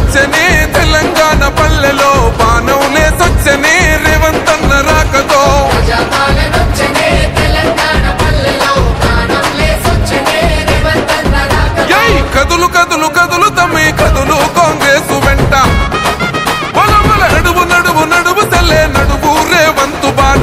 వచ్చని తెలంగాణ పల్లెలో బాణం లేసొచ్చని రేవంత్ అన్న రాకతో ప్రజాపాలనొచ్చనే తెలంగాణ పల్లెలో ప్రాణం లేసొచ్చనే రేవంతన్న రాకతో యై కదులు కదులు కదులు తమ్మి కదులు కాంగ్రెస్ వెంట బల బల నడువు నడువు నడువు తల్లే నడువు రేవంతు బాట